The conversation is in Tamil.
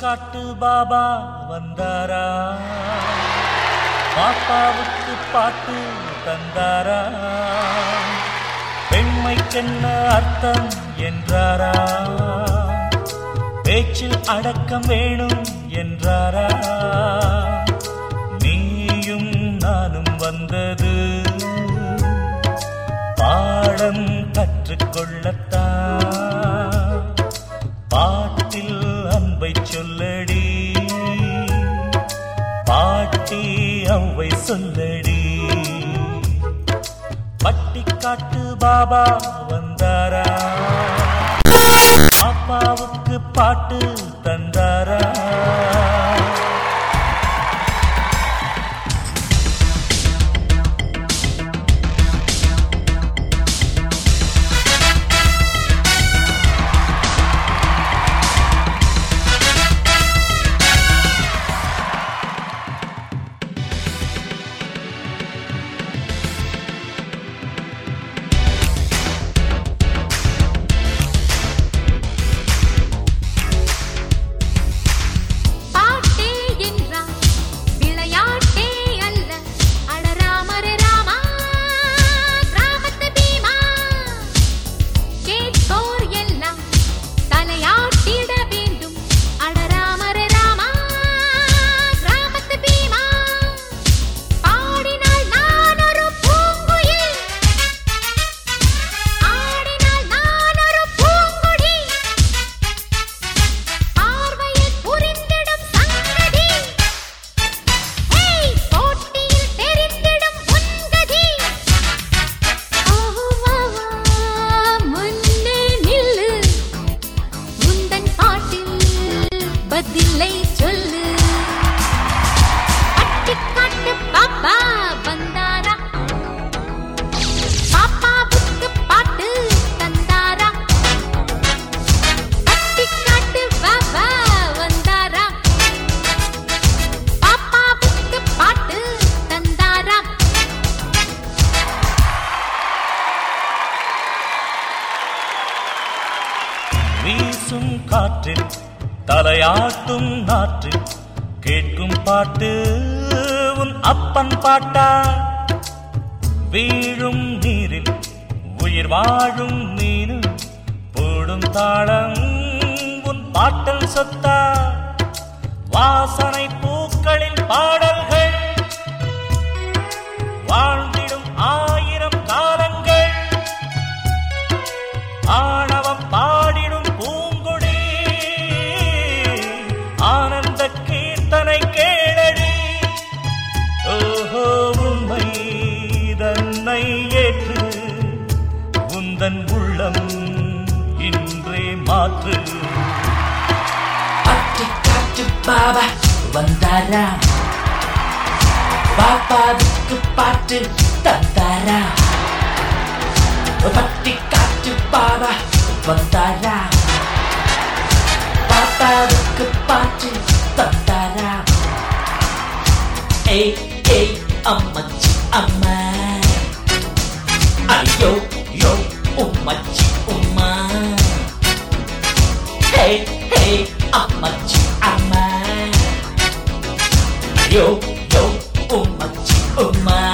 காட்டு பாபா வந்தாரா பாப்பாவுக்கு பாட்டு தந்தாரா பெண்மைக்கென்ன அர்த்தம் என்றாரா பேச்சில் அடக்கம் வேணும் என்றாரா நீயும் நானும் வந்தது பாடம் கற்றுக்கொள்ளத்தான் பாட்டில் அன்பை சொல்லடி பாட்டி அவ்வை சொல்லடி பட்டிக்காட்டு பாபா வந்தாரா பாப்பாவுக்கு பாட்டு தந்தாரா பாட்டே என்றால் விளையாட்டே அல்ல அடராமரே ராமா கிராமத்து பீமா கேட்போர் எல்லாம் தலையாட்டிட வேண்டும் அடராமரே ராமா கிராமத்து பீமா பாடினால் நான் ஒரு பூங்குயில் ஆடினால் நான் ஒரு பூங்கொடி பார்வையில் புரிந்திடும் சங்கதி ஹேய் போட்டியில் தெரிந்திடும் உன்கதி ஆஹுவாவா முன்னே நில்லு உந்தன் பாட்டில் பதிலை சொல்லு அட்டிக்காட்டு பாப்பா வந்தாரா பாப்பாவுக்கு பாட்டு தந்தாரா அட்டிக்காட்டு பாப்பா வந்தாரா பாப்பாவுக்கு பாட்டு தந்தாரா வீசும் காற்றில் தலையாட்டும் நாற்றில் கேட்கும் பாட்டு உன் அப்பன் பாட்டா வீழும் நீரில் உயிர் வாழும் மீனு போடும் தாளம் உன் பாட்டல் சொத்தா வாசனை பூக்களின் பாடல்கள் வாழ்ந்திடும் ஆயிரம் காலங்கள் ஆணவம் பாடிடும் பூங்குடி ஆனந்த கீர்த்தனை கேளடி ஓஹோ உண்மை தன்னை ஏற்று உந்தன் உள்ளம் இன்றே மாற்று அட்டிக்காட்டு பாபா வந்தாரா பாப்பாவுக்கு பாட்டு தந்தாரா பட்டிக்காட்டு பாபா வந்தாரா பாப்பாவுக்கு பாட்டு தந்தாரா ஏய் ஏய் அம்மச்சி அம்மா ஐயோ யோ உம்மச்சி உம்மா Hey, hey, அம்மச்சி அம்மா யோ யோ உம்மச்சி உம்மா